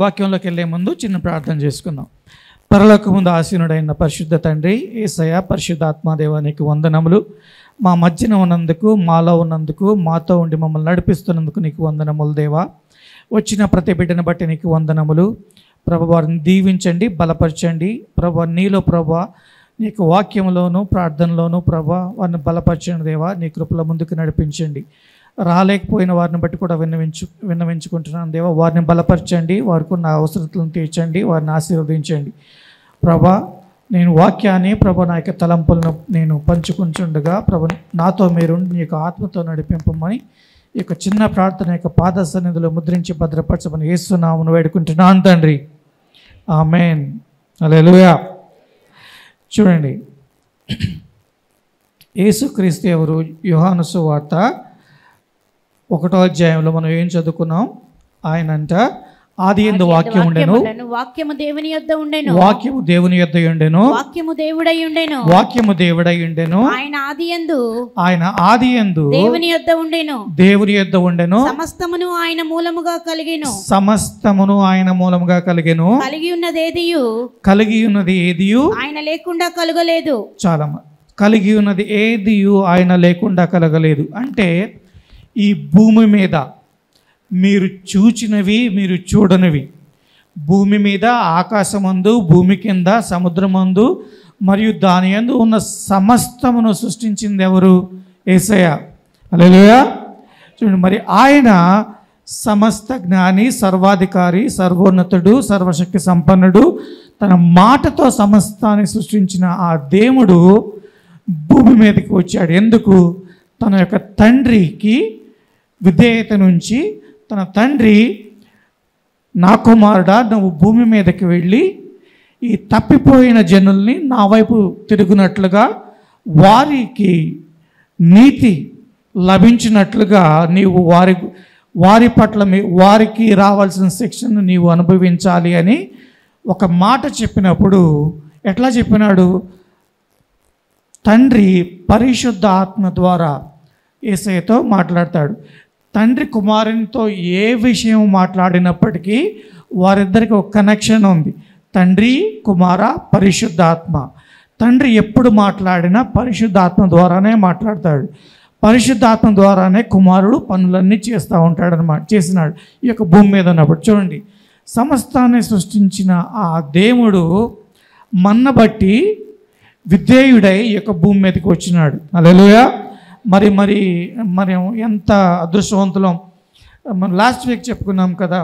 వాక్యంలోకి వెళ్ళే ముందు చిన్న ప్రార్థన చేసుకుందాం పరలోక ముందు ఆసీనుడైన పరిశుద్ధ తండ్రి ఏసయ పరిశుద్ధాత్మాదేవానికి వందనములు మా మధ్యన ఉన్నందుకు మాలో ఉన్నందుకు మాతో ఉండి మమ్మల్ని నడిపిస్తున్నందుకు నీకు వందనములు దేవా వచ్చిన ప్రతి బిడ్డను బట్టి నీకు వందనములు ప్రభు వారిని దీవించండి బలపరచండి ప్రభు నీలో ప్రభు నీకు వాక్యంలోను ప్రార్థనలోను ప్రభు వారిని బలపరచండి దేవా నీ కృపల ముందుకు నడిపించండి రాలేకపోయిన వారిని బట్టి కూడా విన్నవించు విన్నవించుకుంటున్నాను దేవా వారిని బలపరచండి వారికి ఉన్న అవసరతలను తీర్చండి వారిని ఆశీర్వదించండి ప్రభా నేను వాక్యాన్ని ప్రభు నా యొక్క తలంపులను నేను పంచుకుంటుండగా ప్రభు నాతో మీరు నీ యొక్క ఆత్మతో నడిపింపమని ఈ యొక్క చిన్న ప్రార్థన యొక్క పాద సన్నిధిలో ముద్రించి భద్రపరచమని వేస్తున్నామును వేడుకుంటున్నాను తండ్రి ఆమెన్ అలెలుయా చూడండి యేసుక్రీస్తు ఎవరు యోహాను సువార్త ఒకటో అధ్యాయంలో మనం ఏం చదువుకున్నాం ఆయన అంట ఆది ఎందు వాక్యం ఉండెను వాక్యముండెను. వాక్యము దేవుని యొద్ద ఉండెను వాక్యము దేవుని యొద్ద ఉండెను వాక్యము దేవుడై ఉండెను వాక్యము దేవుడై ఉండెను ఆయన ఆది యందు ఆయన ఆది ఎందు దేవుని యొద్ద ఉండెను దేవుని యొద్ద ఉండెను సమస్తమును ఆయన మూలముగా కలిగెను సమస్తమును ఆయన మూలముగా కలిగెను కలిగి ఉన్నదేదియు కలిగి ఉన్నది ఏదియు ఆయన లేకుండా కలుగలేదు చాలా మ- కలిగి ఉన్నది ఏదియు ఆయన లేకుండా కలగలేదు అంటే ఈ భూమి మీద మీరు చూచినవి మీరు చూడనివి భూమి మీద ఆకాశమందు భూమి కింద సముద్రమందు మరియు దాని యందు ఉన్న సమస్తమును సృష్టించింది ఎవరు ఏసయ అలెలుయా చూడండి మరి ఆయన సమస్త జ్ఞాని సర్వాధికారి సర్వోన్నతుడు సర్వశక్తి సంపన్నుడు తన మాటతో సమస్తాన్ని సృష్టించిన ఆ దేవుడు భూమి మీదకి వచ్చాడు ఎందుకు తన యొక్క తండ్రికి విధేయత నుంచి తన తండ్రి నా కుమారుడా నువ్వు భూమి మీదకి వెళ్ళి ఈ తప్పిపోయిన జనుల్ని నా వైపు తిరుగునట్లుగా వారికి నీతి లభించినట్లుగా నీవు వారి వారి పట్ల మీ వారికి రావాల్సిన శిక్షను నీవు అనుభవించాలి అని ఒక మాట చెప్పినప్పుడు ఎట్లా చెప్పినాడు తండ్రి పరిశుద్ధ ఆత్మ ద్వారా ఏసయ్యతో మాట్లాడతాడు తండ్రి కుమారునితో ఏ విషయం మాట్లాడినప్పటికీ వారిద్దరికి ఒక కనెక్షన్ ఉంది తండ్రి కుమార పరిశుద్ధాత్మ తండ్రి ఎప్పుడు మాట్లాడినా పరిశుద్ధాత్మ ద్వారానే మాట్లాడతాడు పరిశుద్ధాత్మ ద్వారానే కుమారుడు పనులన్నీ చేస్తూ ఉంటాడు అనమాట చేసినాడు ఈ యొక్క భూమి మీద ఉన్నప్పుడు చూడండి సమస్తాన్ని సృష్టించిన ఆ దేవుడు మన్న బట్టి విధేయుడై ఈ యొక్క భూమి మీదకి వచ్చినాడు అలెలుయా మరి మరి మరి ఎంత అదృష్టవంతులం మనం లాస్ట్ వీక్ చెప్పుకున్నాం కదా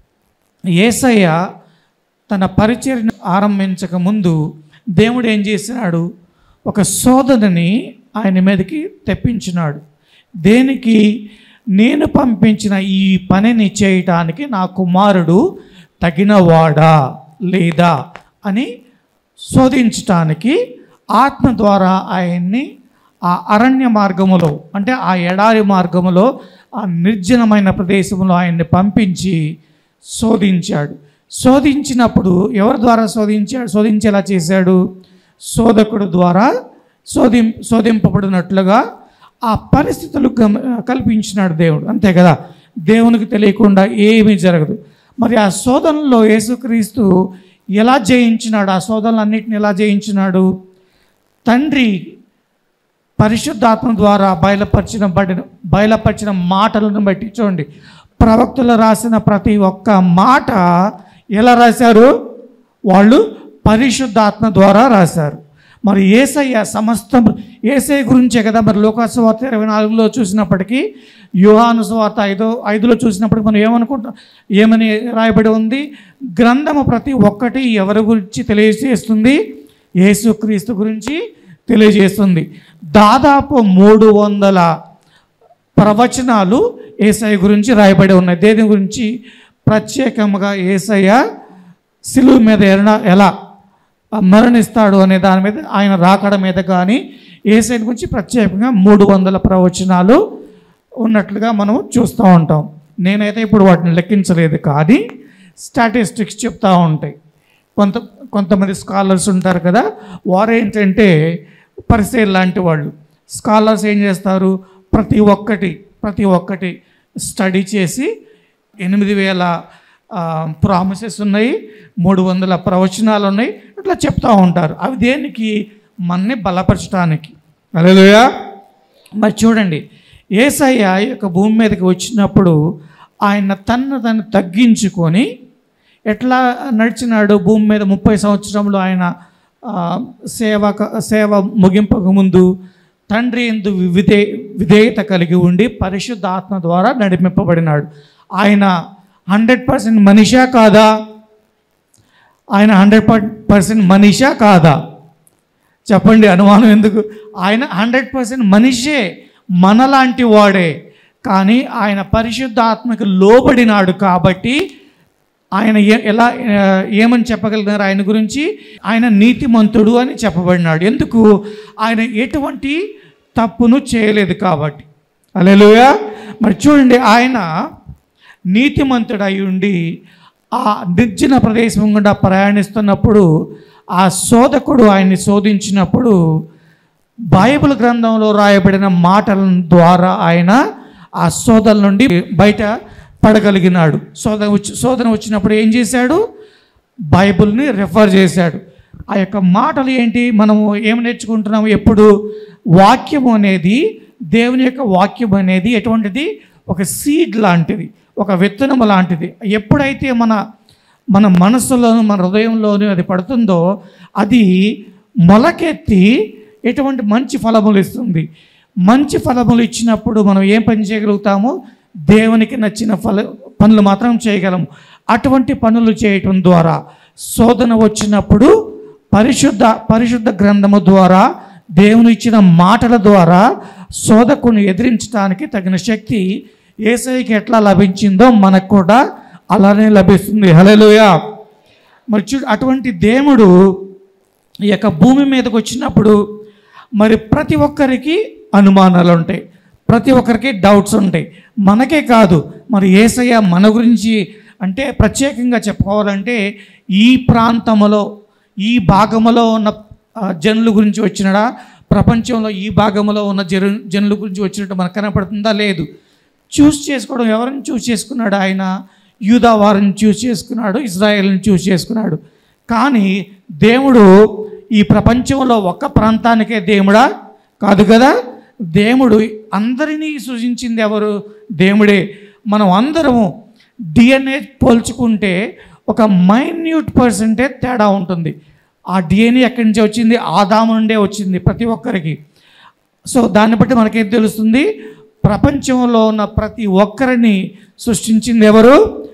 ఏసయ్య తన పరిచర్ని ఆరంభించక ముందు దేవుడు ఏం చేసినాడు ఒక శోధనని ఆయన మీదకి తెప్పించినాడు దేనికి నేను పంపించిన ఈ పనిని చేయటానికి నా కుమారుడు తగినవాడా లేదా అని శోధించటానికి ఆత్మ ద్వారా ఆయన్ని ఆ అరణ్య మార్గములో అంటే ఆ ఎడారి మార్గములో ఆ నిర్జనమైన ప్రదేశంలో ఆయన్ని పంపించి శోధించాడు శోధించినప్పుడు ఎవరి ద్వారా శోధించాడు శోధించేలా చేశాడు శోధకుడు ద్వారా శోధి శోధింపబడినట్లుగా ఆ పరిస్థితులు గమ కల్పించినాడు దేవుడు అంతే కదా దేవునికి తెలియకుండా ఏమీ జరగదు మరి ఆ శోధనలో యేసుక్రీస్తు ఎలా జయించినాడు ఆ శోధనలన్నిటిని ఎలా జయించినాడు తండ్రి పరిశుద్ధాత్మ ద్వారా బయలుపరిచిన బడిన బయలుపరిచిన మాటలను బట్టి చూడండి ప్రవక్తలు రాసిన ప్రతి ఒక్క మాట ఎలా రాశారు వాళ్ళు పరిశుద్ధాత్మ ద్వారా రాశారు మరి ఏసయ్య సమస్తం ఏసఐ గురించే కదా మరి లోకాసు వార్త ఇరవై నాలుగులో చూసినప్పటికీ యోహాను వార్త ఐదో ఐదులో చూసినప్పటికీ మనం ఏమనుకుంటాం ఏమని రాయబడి ఉంది గ్రంథము ప్రతి ఒక్కటి ఎవరి గురించి తెలియజేస్తుంది యేసుక్రీస్తు గురించి తెలియజేస్తుంది దాదాపు మూడు వందల ప్రవచనాలు ఏసఐ గురించి రాయబడి ఉన్నాయి దేని గురించి ప్రత్యేకంగా ఏసయ్య సిలువు మీద ఎలా ఎలా మరణిస్తాడు అనే దాని మీద ఆయన రాకడ మీద కానీ ఏసఐ గురించి ప్రత్యేకంగా మూడు వందల ప్రవచనాలు ఉన్నట్లుగా మనం చూస్తూ ఉంటాం నేనైతే ఇప్పుడు వాటిని లెక్కించలేదు కానీ స్టాటిస్టిక్స్ చెప్తూ ఉంటాయి కొంత కొంతమంది స్కాలర్స్ ఉంటారు కదా వారు ఏంటంటే పరిసేల్ లాంటి వాళ్ళు స్కాలర్స్ ఏం చేస్తారు ప్రతి ఒక్కటి ప్రతి ఒక్కటి స్టడీ చేసి ఎనిమిది వేల ప్రామిసెస్ ఉన్నాయి మూడు వందల ప్రవచనాలు ఉన్నాయి ఇట్లా చెప్తూ ఉంటారు అవి దేనికి మనని బలపరచడానికి అలెలుయా మరి చూడండి ఏసయ్య ఈ యొక్క భూమి మీదకి వచ్చినప్పుడు ఆయన తన్ను తను తగ్గించుకొని ఎట్లా నడిచినాడు భూమి మీద ముప్పై సంవత్సరంలో ఆయన ఆ, సేవ సేవ ముగింపక ముందు తండ్రి ఎందు విధే విధేయత కలిగి ఉండి పరిశుద్ధ ఆత్మ ద్వారా నడిపింపబడినాడు ఆయన హండ్రెడ్ పర్సెంట్ మనిషా కాదా ఆయన హండ్రెడ్ పర్సెంట్ మనిషా కాదా చెప్పండి అనుమానం ఎందుకు ఆయన హండ్రెడ్ పర్సెంట్ మనిషే మనలాంటి వాడే కానీ ఆయన పరిశుద్ధ ఆత్మకు లోబడినాడు కాబట్టి ఆయన ఏ- ఎలా ఆ, ఏమని చెప్పగలిగినారు ఆయన గురించి ఆయన నీతిమంతుడు అని చెప్పబడినాడు ఎందుకు ఆయన ఎటువంటి తప్పును చేయలేదు కాబట్టి అలెలుయా మరి చూడండి ఆయన నీతిమంతుడై ఉండి ఆ నిర్జన ప్రదేశం గుండా ప్రయాణిస్తున్నప్పుడు ఆ శోధకుడు ఆయన్ని శోధించినప్పుడు బైబిల్ గ్రంథంలో రాయబడిన మాటల ద్వారా ఆయన ఆ శోధన నుండి బయట పడగలిగినాడు శోధన వచ్చి శోధన వచ్చినప్పుడు ఏం చేశాడు బైబిల్ని రెఫర్ చేశాడు ఆ యొక్క మాటలు ఏంటి మనము ఏం నేర్చుకుంటున్నాం ఎప్పుడు వాక్యం అనేది దేవుని యొక్క వాక్యం అనేది ఎటువంటిది ఒక సీడ్ లాంటిది ఒక విత్తనం లాంటిది ఎప్పుడైతే మన మన మనసులోను మన హృదయంలోను అది పడుతుందో అది మొలకెత్తి ఎటువంటి మంచి ఫలములు ఇస్తుంది మంచి ఫలములు ఇచ్చినప్పుడు మనం ఏం పని చేయగలుగుతాము దేవునికి నచ్చిన ఫల పనులు మాత్రం చేయగలము అటువంటి పనులు చేయటం ద్వారా శోధన వచ్చినప్పుడు పరిశుద్ధ పరిశుద్ధ గ్రంథము ద్వారా దేవుని ఇచ్చిన మాటల ద్వారా శోధకుని ఎదిరించడానికి తగిన శక్తి ఏసైకి ఎట్లా లభించిందో మనకు కూడా అలానే లభిస్తుంది హలోయా మరి చూ అటువంటి దేవుడు ఈ యొక్క భూమి మీదకి వచ్చినప్పుడు మరి ప్రతి ఒక్కరికి అనుమానాలు ఉంటాయి ప్రతి ఒక్కరికి డౌట్స్ ఉంటాయి మనకే కాదు మరి ఏసయ్య మన గురించి అంటే ప్రత్యేకంగా చెప్పుకోవాలంటే ఈ ప్రాంతంలో ఈ భాగములో ఉన్న ఆ, జనుల గురించి వచ్చినడా ప్రపంచంలో ఈ భాగంలో ఉన్న జను జనుల గురించి వచ్చినట్టు మనకు కనపడుతుందా లేదు చూస్ చేసుకోవడం ఎవరిని చూస్ చేసుకున్నాడు ఆయన యూదా వారిని చూస్ చేసుకున్నాడు ఇజ్రాయెల్ని చూస్ చేసుకున్నాడు కానీ దేవుడు ఈ ప్రపంచంలో ఒక్క ప్రాంతానికే దేవుడా కాదు కదా దేవుడు అందరినీ సృజించింది ఎవరు దేవుడే మనం అందరము డిఎన్ఏ పోల్చుకుంటే ఒక మైన్యూట్ పర్సెంటేజ్ తేడా ఉంటుంది ఆ డిఎన్ఏ ఎక్కడి నుంచి వచ్చింది ఆదాము నుండే వచ్చింది ప్రతి ఒక్కరికి సో దాన్ని బట్టి మనకేం తెలుస్తుంది ప్రపంచంలో ఉన్న ప్రతి ఒక్కరిని సృష్టించింది ఎవరు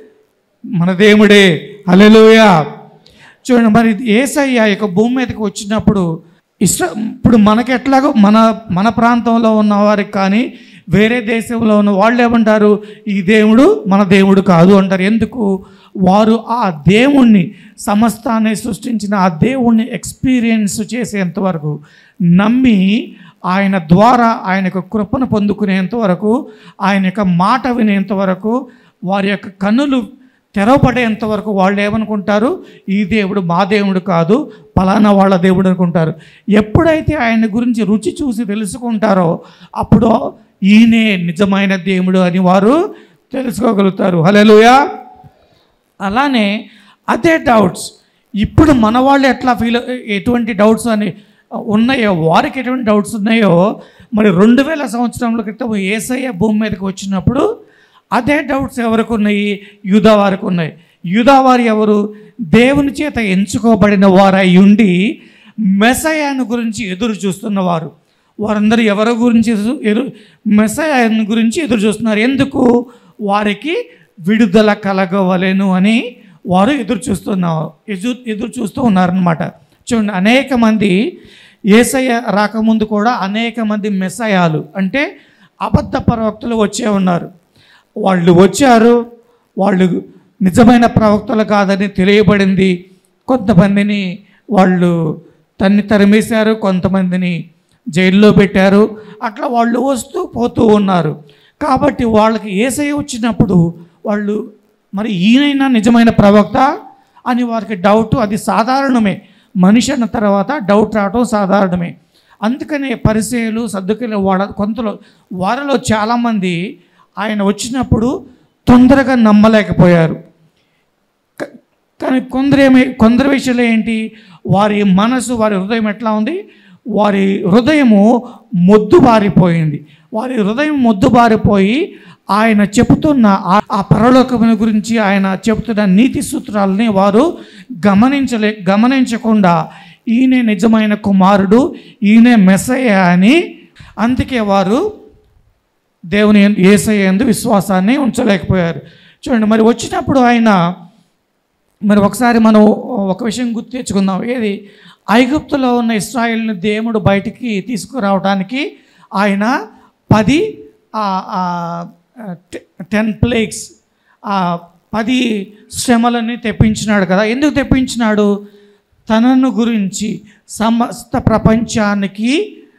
మన దేవుడే హల్లెలూయా చూడండి మరి ఏసయ్య యొక్క భూమి మీదకి వచ్చినప్పుడు ఇష్ట ఇప్పుడు మనకి ఎట్లాగో మన మన ప్రాంతంలో ఉన్న వారికి కానీ వేరే దేశంలో ఉన్న వాళ్ళు ఏమంటారు ఈ దేవుడు మన దేవుడు కాదు అంటారు ఎందుకు వారు ఆ దేవుణ్ణి సమస్తాన్ని సృష్టించిన ఆ దేవుణ్ణి ఎక్స్పీరియన్స్ చేసేంత వరకు నమ్మి ఆయన ద్వారా ఆయన యొక్క కృపను పొందుకునేంత వరకు ఆయన యొక్క మాట వినేంత వరకు వారి యొక్క కన్నులు తెరవబడేంత వరకు వాళ్ళు ఏమనుకుంటారు ఈ దేవుడు మా దేవుడు కాదు పలానా వాళ్ళ దేవుడు అనుకుంటారు ఎప్పుడైతే ఆయన గురించి రుచి చూసి తెలుసుకుంటారో అప్పుడు ఈయనే నిజమైన దేవుడు అని వారు తెలుసుకోగలుగుతారు హలోయా అలానే అదే డౌట్స్ ఇప్పుడు మన వాళ్ళు ఎట్లా ఫీల్ ఎటువంటి డౌట్స్ అని ఉన్నాయో వారికి ఎటువంటి డౌట్స్ ఉన్నాయో మరి రెండు వేల సంవత్సరాల క్రితం ఏసయ్య భూమి మీదకి వచ్చినప్పుడు అదే డౌట్స్ ఎవరికి ఉన్నాయి యూదా వారికి ఉన్నాయి యూదా వారు ఎవరు దేవుని చేత ఎంచుకోబడిన వారై ఉండి మెసయాను గురించి ఎదురు చూస్తున్నవారు వారందరూ ఎవరి గురించి ఎదురు- ఎరు మెసయాను గురించి ఎదురు చూస్తున్నారు ఎందుకు వారికి విడుదల కలగవలెను అని వారు ఎదురు చూస్తున్నారు ఎదురు ఎదురు చూస్తూ ఉన్నారనమాట చూడండి అనేక మంది ఏసయ్య రాకముందు కూడా అనేక మంది మెసయాలు అంటే అబద్ధ ప్రవక్తలు వచ్చే ఉన్నారు వాళ్ళు వచ్చారు వాళ్ళు నిజమైన ప్రవక్తలు కాదని తెలియబడింది కొంతమందిని వాళ్ళు తన్ని తరిమేశారు కొంతమందిని జైల్లో పెట్టారు అట్లా వాళ్ళు వస్తూ పోతూ ఉన్నారు కాబట్టి వాళ్ళకి ఏసై వచ్చినప్పుడు వాళ్ళు మరి ఈయనైనా నిజమైన ప్రవక్త అని వారికి డౌట్ అది సాధారణమే మనిషి అన్న తర్వాత డౌట్ రావడం సాధారణమే అందుకనే పరిచయలు సర్దుకునే వాడ కొంతలో వారిలో చాలామంది ఆయన వచ్చినప్పుడు తొందరగా నమ్మలేకపోయారు కానీ కొందరు ఏమి కొందరు విషయంలో ఏంటి వారి మనసు వారి హృదయం ఎట్లా ఉంది వారి హృదయము మొద్దుబారిపోయింది వారి హృదయం మొద్దుబారిపోయి ఆయన చెబుతున్న ఆ- ఆ పరలోకముని గురించి ఆయన చెబుతున్న నీతి సూత్రాలని వారు గమనించలే గమనించకుండా ఈయనే నిజమైన కుమారుడు ఈయనే మెస్సయ్య అని అందుకే వారు దేవుని ఏసయ్యందు విశ్వాసాన్ని ఉంచలేకపోయారు చూడండి మరి వచ్చినప్పుడు ఆయన మరి ఒకసారి మనం ఒక విషయం గుర్తు తెచ్చుకుందాం ఏది ఐగుప్తులో ఉన్న ఇస్రాయిల్ని దేవుడు బయటికి తీసుకురావడానికి ఆయన పది టెన్ ప్లేగ్స్ ఆ పది శ్రమలని తెప్పించినాడు కదా ఎందుకు తెప్పించినాడు తనను గురించి సమస్త ప్రపంచానికి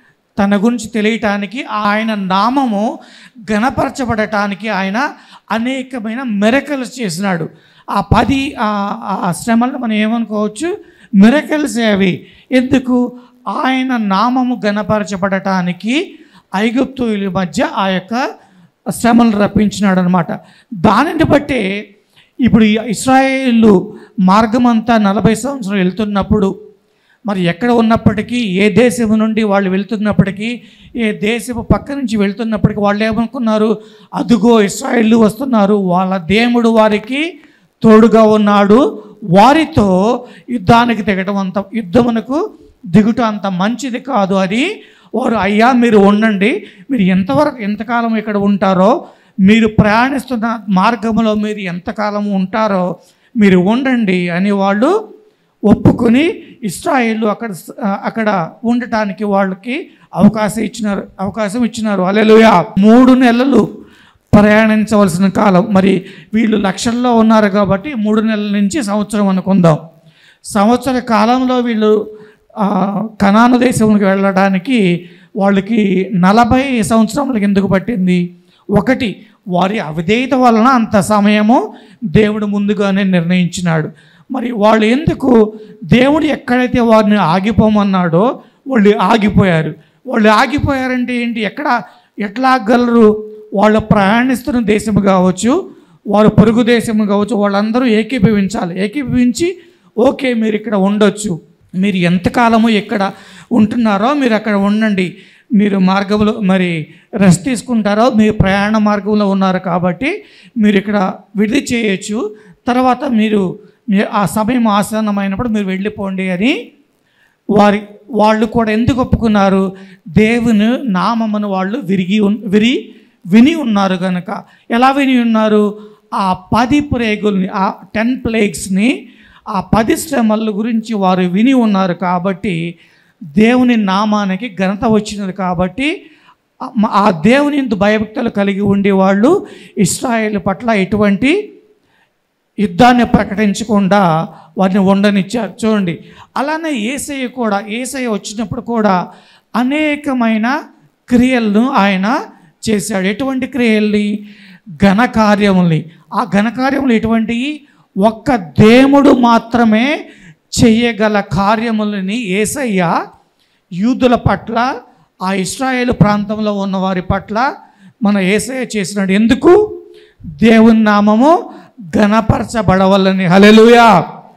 తన గురించి తెలియటానికి ఆయన నామము గణపరచబడటానికి ఆయన అనేకమైన మెరకల్స్ చేసినాడు ఆ పది ఆ- ఆ శ్రమలను మనం ఏమనుకోవచ్చు మిరకల్స్ అవి ఎందుకు ఆయన నామము గణపరచబడటానికి ఐగుప్తుల మధ్య ఆ యొక్క శ్రమలు రప్పించినాడు అనమాట దానిని బట్టే ఇప్పుడు ఈ ఇస్రాయేలు మార్గం అంతా నలభై సంవత్సరాలు వెళ్తున్నప్పుడు మరి ఎక్కడ ఉన్నప్పటికీ ఏ దేశం నుండి వాళ్ళు వెళ్తున్నప్పటికీ ఏ దేశపు పక్క నుంచి వెళ్తున్నప్పటికీ వాళ్ళు ఏమనుకున్నారు అదుగో ఇస్రాయేళ్ళు వస్తున్నారు వాళ్ళ దేవుడు వారికి తోడుగా ఉన్నాడు వారితో యుద్ధానికి దిగటం అంత యుద్ధమునకు దిగుట అంత మంచిది కాదు అని వారు అయ్యా మీరు ఉండండి మీరు ఎంతవరకు ఎంతకాలం ఇక్కడ ఉంటారో మీరు ప్రయాణిస్తున్న మార్గంలో మీరు ఎంతకాలం ఉంటారో మీరు ఉండండి అని వాళ్ళు ఒప్పుకొని ఇస్రాయేళ్ళు అక్కడ అక్కడ ఉండటానికి వాళ్ళకి అవకాశం ఇచ్చినారు అవకాశం ఇచ్చినారు అలెలుయా మూడు నెలలు ప్రయాణించవలసిన కాలం మరి వీళ్ళు లక్షల్లో ఉన్నారు కాబట్టి మూడు నెలల నుంచి సంవత్సరం అనుకుందాం సంవత్సర కాలంలో వీళ్ళు ఆ, కనాను దేశంలోకి వెళ్ళడానికి వాళ్ళకి నలభై సంవత్సరములకు ఎందుకు పట్టింది ఒకటి వారి అవిధేయత వలన అంత సమయము దేవుడు ముందుగానే నిర్ణయించినాడు మరి వాళ్ళు ఎందుకు దేవుడు ఎక్కడైతే వారిని ఆగిపోమన్నాడో వాళ్ళు ఆగిపోయారు వాళ్ళు ఆగిపోయారంటే ఏంటి ఎక్కడ ఎట్లా ఆగలరు వాళ్ళు ప్రయాణిస్తున్న దేశము కావచ్చు వారు పొరుగు దేశము కావచ్చు వాళ్ళందరూ ఏకీభవించాలి ఏకీభవించి ఓకే మీరు ఇక్కడ ఉండొచ్చు మీరు ఎంతకాలము ఇక్కడ ఉంటున్నారో మీరు అక్కడ ఉండండి మీరు మార్గంలో మరి రెస్ట్ తీసుకుంటారో మీరు ప్రయాణ మార్గంలో ఉన్నారు కాబట్టి మీరు ఇక్కడ విడిది చేయొచ్చు తర్వాత మీరు మీ- ఆ సమయం ఆసన్నమైనప్పుడు మీరు వెళ్ళిపోండి అని వారి వాళ్ళు కూడా ఎందుకు ఒప్పుకున్నారు దేవుని నామమును వాళ్ళు విరిగి ఉన్- విరి విని ఉన్నారు కనుక ఎలా విని ఉన్నారు ఆ పది ప్రేగుల్ని ఆ టెన్ ప్లేగ్స్ని ఆ పది శ్రమల గురించి వారు విని ఉన్నారు కాబట్టి దేవుని నామానికి ఘనత వచ్చినది కాబట్టి ఆ- ఆ దేవుని ఎందు భయభక్తులు కలిగి ఉండేవాళ్ళు ఇస్రాయేల్ పట్ల ఎటువంటి యుద్ధాన్ని ప్రకటించకుండా వారిని ఉండనిచ్చారు చూడండి అలానే ఏసయ్య కూడా ఏసయ్య వచ్చినప్పుడు కూడా అనేకమైన క్రియలను ఆయన చేశాడు ఎటువంటి క్రియల్ని ఘనకార్యముల్ని ఆ ఘనకార్యములు ఎటువంటివి ఒక్క దేవుడు మాత్రమే చెయ్యగల కార్యములని ఏసయ్య యూదుల పట్ల ఆ ఇస్రాయేల్ ప్రాంతంలో ఉన్న వారి పట్ల మన ఏసయ్య చేసినాడు ఎందుకు దేవుని నామము ఘనపరచబడవలని హలెలుయా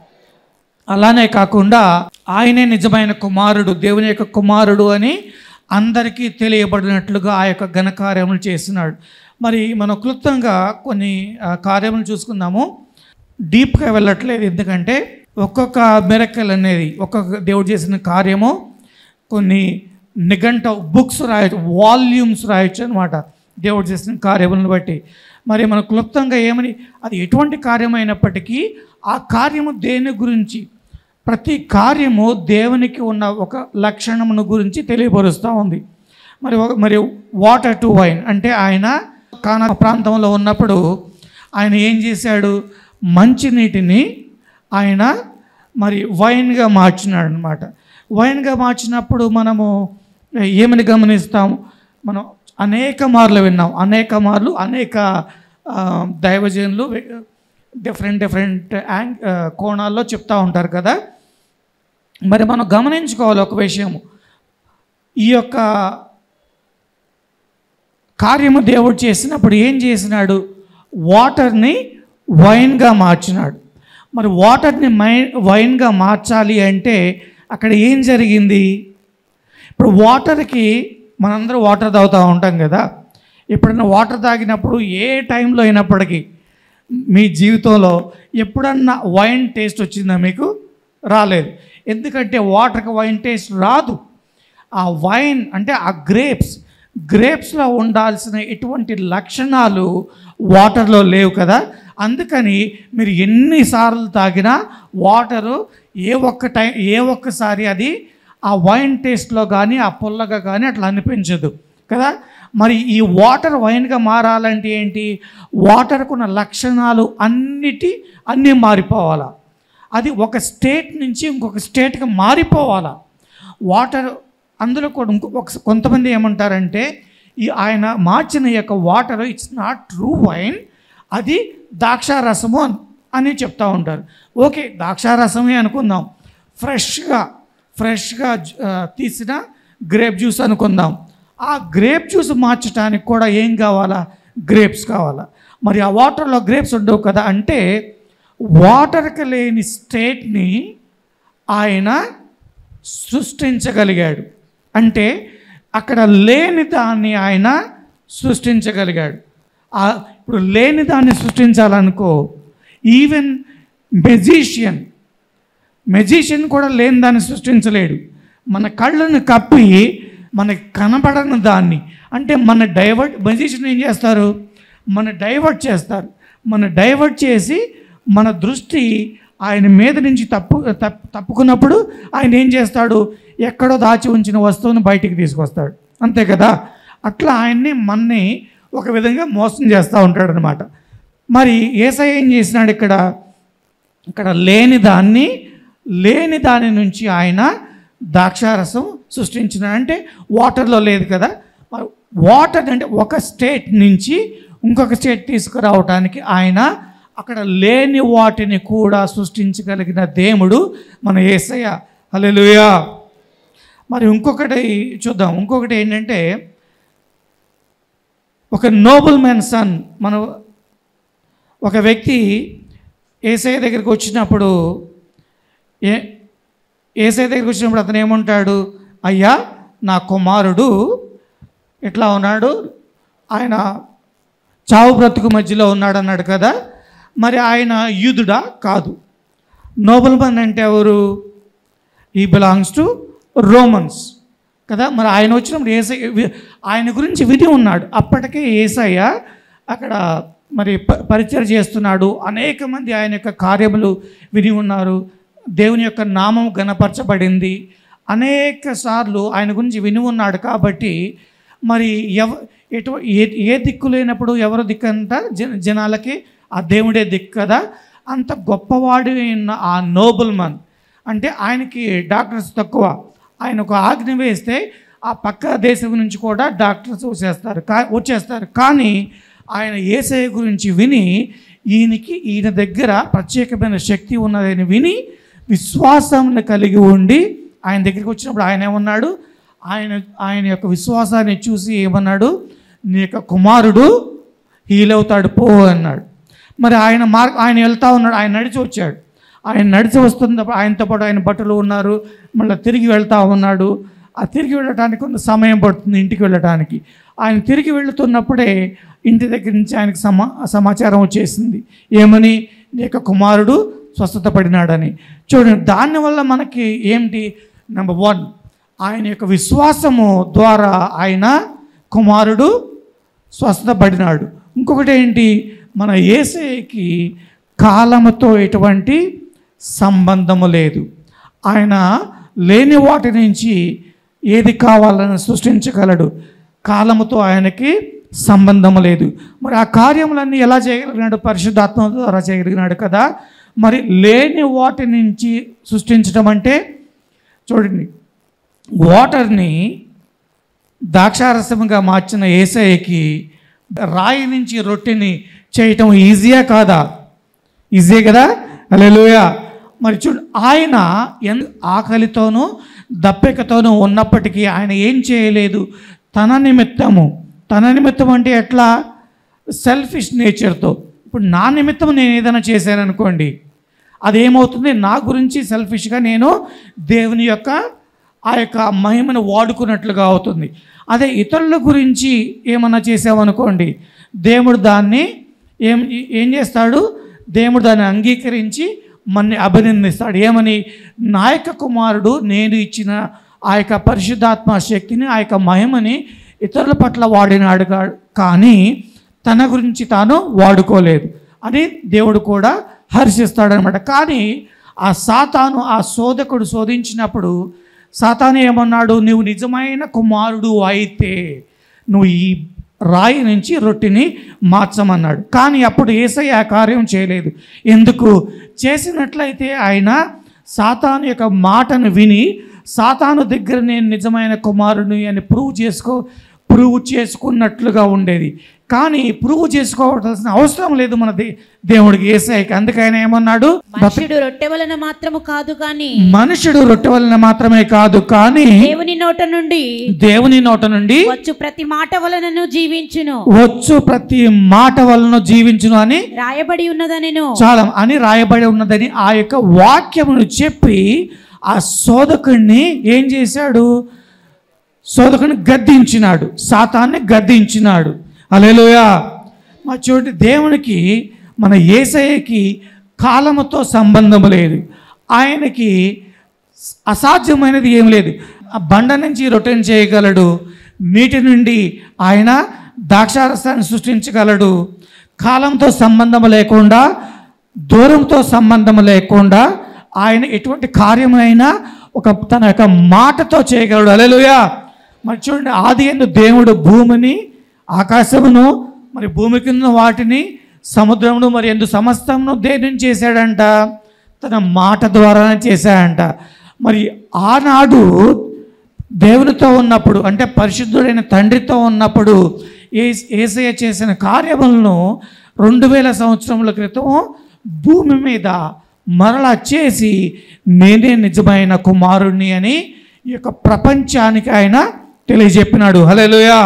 అలానే కాకుండా ఆయనే నిజమైన కుమారుడు దేవుని యొక్క కుమారుడు అని అందరికీ తెలియబడినట్లుగా ఆ యొక్క ఘనకార్యములు చేసినాడు మరి మనం క్లుప్తంగా కొన్ని ఆ, కార్యములు చూసుకుందాము డీప్గా వెళ్ళట్లేదు ఎందుకంటే ఒక్కొక్క మిరకల్ అనేది ఒక్కొక్క దేవుడు చేసిన కార్యము కొన్ని నిఘంట బుక్స్ రాయొచ్చు వాల్యూమ్స్ రాయొచ్చు అనమాట దేవుడు చేసిన కార్యములను బట్టి మరి మన క్లుప్తంగా ఏమని అది ఎటువంటి కార్యమైనప్పటికీ ఆ కార్యము దేని గురించి ప్రతి కార్యము దేవునికి ఉన్న ఒక లక్షణమును గురించి తెలియపరుస్తూ ఉంది మరి ఒక మరి వాటర్ టు వైన్ అంటే ఆయన కానా ప్రాంతంలో ఉన్నప్పుడు ఆయన ఏం చేశాడు మంచినీటిని ఆయన మరి వైన్గా మార్చినాడు అనమాట వైన్గా మార్చినప్పుడు మనము ఏమని గమనిస్తాం మనం అనేక మార్లు విన్నాం అనేక మార్లు అనేక ఆ, దైవజనులు డిఫరెంట్ డిఫరెంట్ యాంగ్ ఆ, కోణాల్లో చెప్తా ఉంటారు కదా మరి మనం గమనించుకోవాలి ఒక విషయము ఈ యొక్క కార్యము దేవుడు చేసినప్పుడు ఏం చేసినాడు వాటర్ని వైన్గా మార్చినాడు మరి వాటర్ని మై వైన్గా మార్చాలి అంటే అక్కడ ఏం జరిగింది ఇప్పుడు వాటర్కి మనందరూ వాటర్ తాగుతూ ఉంటాం కదా ఎప్పుడైనా వాటర్ తాగినప్పుడు ఏ టైంలో అయినప్పటికీ మీ జీవితంలో ఎప్పుడన్నా వైన్ టేస్ట్ వచ్చిందా మీకు రాలేదు ఎందుకంటే వాటర్కి వైన్ టేస్ట్ రాదు ఆ వైన్ అంటే ఆ గ్రేప్స్ గ్రేప్స్లో ఉండాల్సిన ఎటువంటి లక్షణాలు వాటర్లో లేవు కదా అందుకని మీరు ఎన్నిసార్లు తాగినా వాటరు ఏ ఒక్క టైం ఏ ఒక్కసారి అది ఆ వైన్ టేస్ట్లో కానీ ఆ పుల్లగా కానీ అట్లా అనిపించదు కదా మరి ఈ వాటర్ వైన్గా మారాలంటే ఏంటి వాటర్కున్న లక్షణాలు అన్నిటి అన్నీ మారిపోవాలా అది ఒక స్టేట్ నుంచి ఇంకొక స్టేట్కి మారిపోవాలా వాటర్ అందులో కూడా ఇంకో ఒక కొంతమంది ఏమంటారంటే ఈ ఆయన మార్చిన ఈ యొక్క water it's not true wine అది ద్రాక్షారసము అని అని చెప్తా ఉంటారు ఓకే ద్రాక్షారసమే అనుకుందాం ఫ్రెష్గా ఫ్రెష్గా ఆ, తీసిన గ్రేప్ జ్యూస్ అనుకుందాం ఆ గ్రేప్ జ్యూస్ మార్చడానికి కూడా ఏం కావాలా గ్రేప్స్ కావాలా మరి ఆ వాటర్లో గ్రేప్స్ ఉండవు కదా అంటే వాటర్కి లేని స్టేట్ని ఆయన సృష్టించగలిగాడు అంటే అక్కడ లేని దాన్ని ఆయన సృష్టించగలిగాడు ఆ ఇప్పుడు లేని దాన్ని సృష్టించాలనుకో ఈవెన్ మెజీషియన్ మెజీషియన్ కూడా లేని దాన్ని సృష్టించలేడు మన కళ్ళను కప్పి మనకి కనపడని దాన్ని అంటే మన డైవర్ట్ మెజీషియన్ ఏం చేస్తారు మన డైవర్ట్ చేస్తారు మన డైవర్ట్ చేసి మన దృష్టి ఆయన మీద నుంచి తప్పు తప్పు తప్పుకున్నప్పుడు ఆయన ఏం చేస్తాడు ఎక్కడో దాచి ఉంచిన వస్తువును బయటికి తీసుకొస్తాడు అంతే కదా అట్లా ఆయన్ని మన్ని ఒక విధంగా మోసం చేస్తూ ఉంటాడు అనమాట మరి ఏసఐ ఏం చేసినాడు ఇక్కడ ఇక్కడ లేని దాన్ని లేని దాని నుంచి ఆయన ద్రాక్షారసం సృష్టించిన అంటే వాటర్లో లేదు కదా మరి వాటర్ అంటే ఒక స్టేట్ నుంచి ఇంకొక స్టేట్ తీసుకురావడానికి ఆయన అక్కడ లేని వాటిని కూడా సృష్టించగలిగిన దేవుడు మన ఏసయ్య హల్లెలూయా మరి ఇంకొకటి చూద్దాం ఇంకొకటి ఏంటంటే ఒక నోబుల్ మ్యాన్ సన్ మన ఒక వ్యక్తి ఏసఐ దగ్గరికి వచ్చినప్పుడు ఏ ఏసఐ దగ్గరికి వచ్చినప్పుడు అతను ఏమంటాడు అయ్యా నా కుమారుడు ఎట్లా ఉన్నాడు ఆయన చావు బ్రతుకు మధ్యలో ఉన్నాడు అన్నాడు కదా మరి ఆయన యూదుడా కాదు నోబెల్ మన్ అంటే ఎవరు ఈ బిలాంగ్స్ టు రోమన్స్ కదా మరి ఆయన వచ్చినప్పుడు ఏసై ఆయన గురించి విని ఉన్నాడు అప్పటికే ఏసయ్య అక్కడ మరి ప- పరిచయం చేస్తున్నాడు అనేక మంది ఆయన యొక్క కార్యములు విని ఉన్నారు దేవుని యొక్క నామం గణపరచబడింది అనేక సార్లు ఆయన గురించి విని ఉన్నాడు కాబట్టి మరి ఎవ ఎటు ఏ ఏ దిక్కు లేనప్పుడు ఎవరు దిక్కు అంట జన జనాలకి ఆ దేవుడే దిక్కు కదా అంత గొప్పవాడు అయిన ఆ నోబుల్ మన్ అంటే ఆయనకి డాక్టర్స్ తక్కువ ఆయన ఒక ఆజ్ఞ వేస్తే ఆ పక్క దేశం నుంచి కూడా డాక్టర్స్ వచ్చేస్తారు కా వచ్చేస్తారు కానీ ఆయన ఏసఐ గురించి విని ఈయనకి ఈయన దగ్గర ప్రత్యేకమైన శక్తి ఉన్నదని విని విశ్వాసాన్ని కలిగి ఉండి ఆయన దగ్గరికి వచ్చినప్పుడు ఆయన ఏమన్నాడు ఆయన ఆయన యొక్క విశ్వాసాన్ని చూసి ఏమన్నాడు నీ యొక్క కుమారుడు హీల్ అవుతాడు పో అన్నాడు మరి ఆయన మార్గ ఆయన వెళ్తా ఉన్నాడు ఆయన నడిచి వచ్చాడు ఆయన నడిచి వస్తున్నప్పుడు ఆయనతో పాటు ఆయన బట్టలు ఉన్నారు మళ్ళీ తిరిగి వెళ్తా ఉన్నాడు ఆ తిరిగి వెళ్ళటానికి కొంత సమయం పడుతుంది ఇంటికి వెళ్ళటానికి ఆయన తిరిగి వెళుతున్నప్పుడే ఇంటి దగ్గర నుంచి ఆయనకు సమా సమాచారం వచ్చేసింది ఏమని నీ యొక్క కుమారుడు స్వస్థత పడినాడని చూడండి దానివల్ల మనకి ఏమిటి నెంబర్ వన్ ఆయన యొక్క విశ్వాసము ద్వారా ఆయన కుమారుడు స్వస్థత పడినాడు ఇంకొకటి ఏంటి మన ఏసైకి కాలముతో ఎటువంటి సంబంధము లేదు ఆయన లేని వాటి నుంచి ఏది కావాలని సృష్టించగలడు కాలముతో ఆయనకి సంబంధము లేదు మరి ఆ కార్యములన్నీ ఎలా చేయగలిగినాడు పరిశుద్ధాత్మ ద్వారా చేయగలిగినాడు కదా మరి లేని వాటి నుంచి సృష్టించడం అంటే చూడండి వాటర్ని ద్రాక్షారసముగా మార్చిన ఏసఐకి రాయి నుంచి రొట్టెని చేయటం ఈజీయా కాదా ఈజీ కదా అలెలుయా మరి చూడు ఆయన ఎన్ ఆకలితోనూ దప్పికతోనూ ఉన్నప్పటికీ ఆయన ఏం చేయలేదు తన నిమిత్తము తన నిమిత్తం అంటే ఎట్లా సెల్ఫిష్ నేచర్తో ఇప్పుడు నా నిమిత్తం నేను ఏదైనా చేశాను అనుకోండి అదేమవుతుంది నా గురించి సెల్ఫిష్గా నేను దేవుని యొక్క ఆ యొక్క మహిమను వాడుకున్నట్లుగా అవుతుంది అదే ఇతరుల గురించి ఏమన్నా చేసామనుకోండి దేవుడు దాన్ని ఏం ఏం చేస్తాడు దేవుడు దాన్ని అంగీకరించి మన్ని అభినందిస్తాడు ఏమని నా యొక్క కుమారుడు నేను ఇచ్చిన ఆ యొక్క పరిశుద్ధాత్మ శక్తిని ఆ యొక్క మహిమని ఇతరుల పట్ల వాడినాడు కా- కానీ తన గురించి తాను వాడుకోలేదు అని దేవుడు కూడా హర్షిస్తాడనమాట కానీ ఆ సాతాను ఆ శోధకుడు శోధించినప్పుడు సాతాను ఏమన్నాడు నువ్వు నిజమైన కుమారుడు అయితే నువ్వు ఈ రాయి నుంచి రొట్టెని మార్చమన్నాడు కానీ అప్పుడు ఏసయ్య ఆ కార్యం చేయలేదు ఎందుకు చేసినట్లయితే ఆయన సాతాను యొక్క మాటను విని సాతాను దగ్గర నేను నిజమైన కుమారుని అని ప్రూవ్ చేసుకో ప్రూవ్ చేసుకున్నట్లుగా ఉండేది కానీ ప్రూవ్ చేసుకోవాల్సిన అవసరం లేదు మన దే దేవుడికి ఏసఐకి అందుకే ఆయన ఏమన్నాడు మనుషుడు రొట్టె వలన మాత్రము కాదు కానీ మనుషుడు రొట్టె వలన మాత్రమే కాదు కానీ దేవుని నోట నుండి దేవుని నోట నుండి వచ్చు ప్రతి మాట వలనను జీవించును వచ్చు ప్రతి మాట వలన జీవించును అని రాయబడి ఉన్నదనెను చాలా అని రాయబడి ఉన్నదని ఆ యొక్క వాక్యమును చెప్పి ఆ శోధకుడిని ఏం చేశాడు శోధకుని గద్దించినాడు సాతాన్ని గద్దించినాడు అలేలోయా మా చూడండి దేవునికి మన ఏసయ్యకి కాలముతో సంబంధం లేదు ఆయనకి అసాధ్యమైనది ఏం లేదు ఆ బండ నుంచి రొటెన్ చేయగలడు నీటి నుండి ఆయన ద్రాక్షారసాన్ని సృష్టించగలడు కాలంతో సంబంధం లేకుండా దూరంతో సంబంధం లేకుండా ఆయన ఎటువంటి కార్యమైనా ఒక తన యొక్క మాటతో చేయగలడు అలెలుయా మరి చూడండి ఆది ఎందు దేవుడు భూమిని ఆకాశమును మరి భూమి కింద వాటిని సముద్రమును మరి ఎందు సమస్తమును దేని చేశాడంట తన మాట ద్వారానే చేశాడంట మరి ఆనాడు దేవునితో ఉన్నప్పుడు అంటే పరిశుద్ధుడైన తండ్రితో ఉన్నప్పుడు ఏ ఏసయ్య చేసిన కార్యములను రెండు వేల సంవత్సరముల క్రితం భూమి మీద మరలా చేసి నేనే నిజమైన కుమారుణ్ణి అని ఈ యొక్క ప్రపంచానికి ఆయన తెలియజెప్పినాడు హలోయా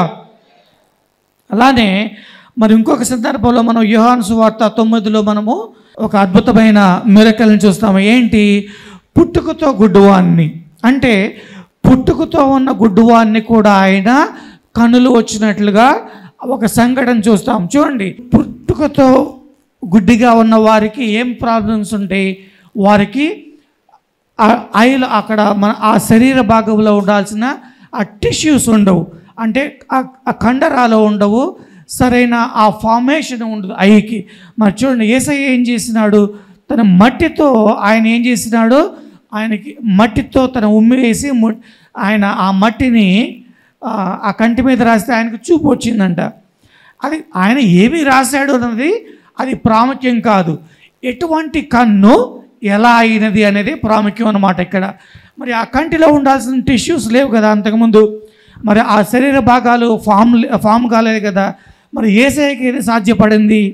అలానే మరి ఇంకొక సందర్భంలో మనం యోహాను సువార్త తొమ్మిదిలో మనము ఒక అద్భుతమైన మిరకల్ని చూస్తాము ఏంటి పుట్టుకతో గుడ్డువాన్ని అంటే పుట్టుకతో ఉన్న గుడ్డువాన్ని కూడా ఆయన కనులు వచ్చినట్లుగా ఒక సంఘటన చూస్తాం చూడండి పుట్టుకతో గుడ్డిగా ఉన్న వారికి ఏం ప్రాబ్లమ్స్ ఉంటాయి వారికి ఆ- ఐలు అక్కడ మన ఆ శరీర భాగంలో ఉండాల్సిన ఆ టిష్యూస్ ఉండవు అంటే ఆ- ఆ కండరాలు ఉండవు సరైన ఆ ఫార్మేషన్ ఉండదు ఐకి మరి చూడండి ఏసై ఏం చేసినాడు తన మట్టితో ఆయన ఏం చేసినాడు ఆయనకి మట్టితో తన ఉమ్మి వేసి ము- ఆయన ఆ మట్టిని ఆ, ఆ కంటి మీద రాస్తే ఆయనకు చూపు వచ్చిందంట అది ఆయన ఏమి రాశాడు అన్నది అది ప్రాముఖ్యం కాదు ఎటువంటి కన్ను ఎలా అయినది అనేది ప్రాముఖ్యం అన్నమాట ఇక్కడ మరి ఆ కంటిలో ఉండాల్సిన టిష్యూస్ లేవు కదా అంతకుముందు మరి ఆ శరీర భాగాలు ఫామ్ ఫామ్ కాలేదు కదా మరి ఏసఐకి ఏది సాధ్యపడింది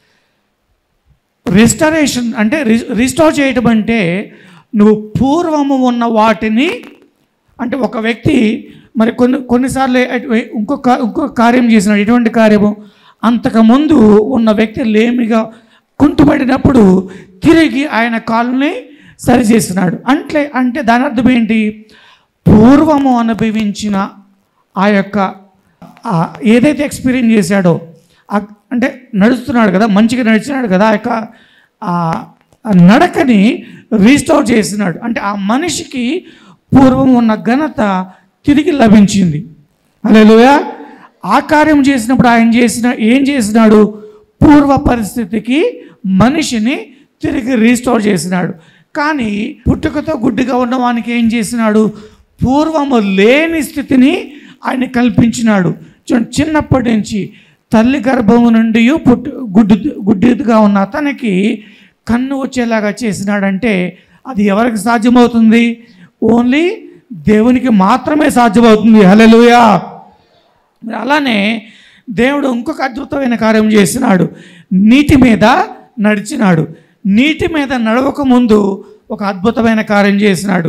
రెస్టరేషన్ అంటే రి- రిస్టోర్ చేయటం అంటే నువ్వు పూర్వము ఉన్న వాటిని అంటే ఒక వ్యక్తి మరి కొన్ని కొన్నిసార్లు ఎటు- ఇంకొక ఇంకొక కార్యం చేసినాడు ఎటువంటి కార్యము అంతకుముందు ఉన్న వ్యక్తి లేమిగా కుంటుపడినప్పుడు తిరిగి ఆయన కాలుని సరిచేసినాడు అంటే అంటే దాని అర్థం ఏంటి పూర్వము అనుభవించిన ఆ యొక్క ఆ ఏదైతే ఎక్స్పీరియన్స్ చేశాడో ఆ- అంటే నడుస్తున్నాడు కదా మంచిగా నడిచినాడు కదా ఆ యొక్క ఆ ఆ నడకని రీస్టోర్ చేసినాడు అంటే ఆ మనిషికి పూర్వం ఉన్న ఘనత తిరిగి లభించింది అలెలుయా ఆ కార్యం చేసినప్పుడు ఆయన చేసిన ఏం చేసినాడు పూర్వ పరిస్థితికి మనిషిని తిరిగి రీస్టోర్ చేసినాడు కానీ పుట్టుకతో గుడ్డిగా ఉన్న వానికి ఏం చేసినాడు పూర్వము లేని స్థితిని ఆయన కల్పించినాడు చూడండి చిన్నప్పటి నుంచి తల్లి గర్భము నుండి పుట్టు గుడ్డు గుడ్డిగా ఉన్న అతనికి కన్ను వచ్చేలాగా చేసినాడంటే అది ఎవరికి సాధ్యమవుతుంది ఓన్లీ దేవునికి మాత్రమే సాధ్యమవుతుంది హల్లెలూయా మరి అలానే దేవుడు ఇంకొక అద్భుతమైన కార్యం చేసినాడు నీటి మీద నడిచినాడు నీటి మీద నడవక ముందు ఒక అద్భుతమైన కార్యం చేసినాడు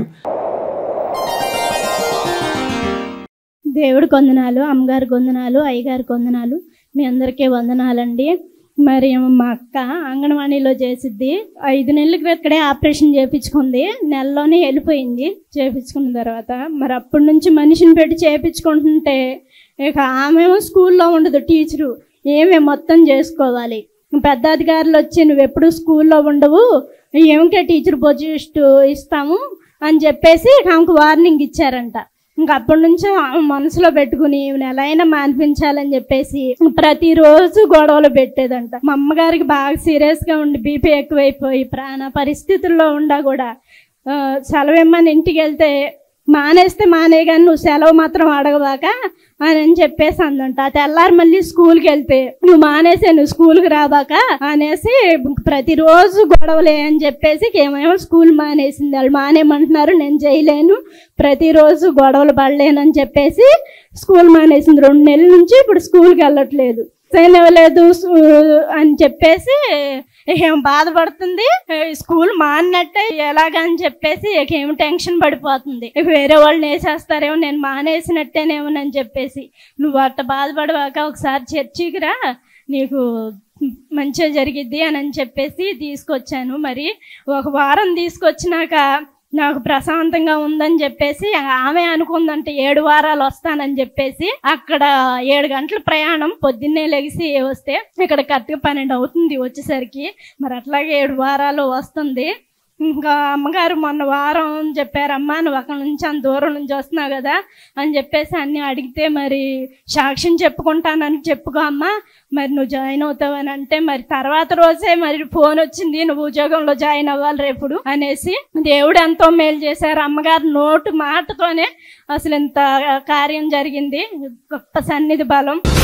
దేవుడికి వందనాలు అమ్మగారికి వందనాలు అయ్యగారికి వందనాలు మీ అందరికీ వందనాలండి మరి ఏమో మా అక్క అంగన్వాడీలో చేసిద్ది ఐదు నెలల క్రితడే ఆపరేషన్ చేయించుకుంది నెలలోనే వెళ్ళిపోయింది చేయించుకున్న తర్వాత మరి అప్పటి నుంచి మనిషిని పెట్టి చేయించుకుంటుంటే ఇక ఆమెమో స్కూల్లో ఉండదు టీచరు ఏమే మొత్తం చేసుకోవాలి పెద్ద అధికారులు వచ్చి నువ్వు ఎప్పుడు స్కూల్లో ఉండవు ఏమికే టీచర్ పొజిస్ట్ ఇస్తాము అని చెప్పేసి ఆమెకు వార్నింగ్ ఇచ్చారంట ఇంకా అప్పటి నుంచి ఆమె మనసులో పెట్టుకుని ఈమెను ఎలా అయినా మాన్పించాలని చెప్పేసి ప్రతిరోజు గొడవలు పెట్టేదంట మా అమ్మగారికి బాగా సీరియస్గా ఉండి బీపీ ఎక్కువైపోయి ప్రాణ పరిస్థితుల్లో ఉండా కూడా ఆ, సెలవు ఇమ్మని ఇంటికి వెళ్తే మానేస్తే మానే కానీ నువ్వు సెలవు మాత్రం అడగబాక అని అని చెప్పేసి అందంట ఆ తెల్లారి మళ్ళీ స్కూల్కి వెళ్తే నువ్వు మానేసే నువ్వు స్కూల్కి రాబాక అనేసి ప్రతిరోజు గొడవలే అని చెప్పేసి ఏమేమో స్కూల్ మానేసింది వాళ్ళు మానేయమంటున్నారు నేను చేయలేను ప్రతిరోజు గొడవలు పడలేనని చెప్పేసి స్కూల్ మానేసింది రెండు నెలల నుంచి ఇప్పుడు స్కూల్కి వెళ్ళట్లేదు సైన్ ఇవ్వలేదు సు- అని చెప్పేసి ఏం బాధపడుతుంది ఏ, స్కూల్ మానినట్టే ఎలాగని చెప్పేసి ఇక ఏం టెన్షన్ పడిపోతుంది ఇక వేరే వాళ్ళని వేసేస్తారేమో నేను మానేసినట్టేనేమోనని చెప్పేసి నువ్వు అట్ట బాధపడవాక ఒకసారి చర్చికి రా నీకు మంచిగా జరిగిద్ది అని అని చెప్పేసి తీసుకొచ్చాను మరి ఒక వారం తీసుకొచ్చినాక నాకు ప్రశాంతంగా ఉందని చెప్పేసి ఆమె అనుకుందంటే ఏడు వారాలు వస్తానని చెప్పేసి అక్కడ ఏడు గంటల ప్రయాణం పొద్దున్నే లెగిసి వస్తే ఇక్కడ కరెక్ట్గా పన్నెండు అవుతుంది వచ్చేసరికి మరి అట్లాగే ఏడు వారాలు వస్తుంది ఇంకా అమ్మగారు మొన్న వారం చెప్పారమ్మా నువ్వు అక్కడ నుంచి అంత దూరం నుంచి వస్తున్నావు కదా అని చెప్పేసి అన్ని అడిగితే మరి సాక్ష్యం చెప్పుకుంటానని చెప్పుకో అమ్మా మరి నువ్వు జాయిన్ అవుతావని అంటే మరి తర్వాత రోజే మరి ఫోన్ వచ్చింది నువ్వు ఉద్యోగంలో జాయిన్ అవ్వాలి రేపుడు అనేసి దేవుడు ఎంతో మేలు చేశారు అమ్మగారు నోటు మాటతోనే అసలు ఇంత కార్యం జరిగింది గొప్ప సన్నిధి బలం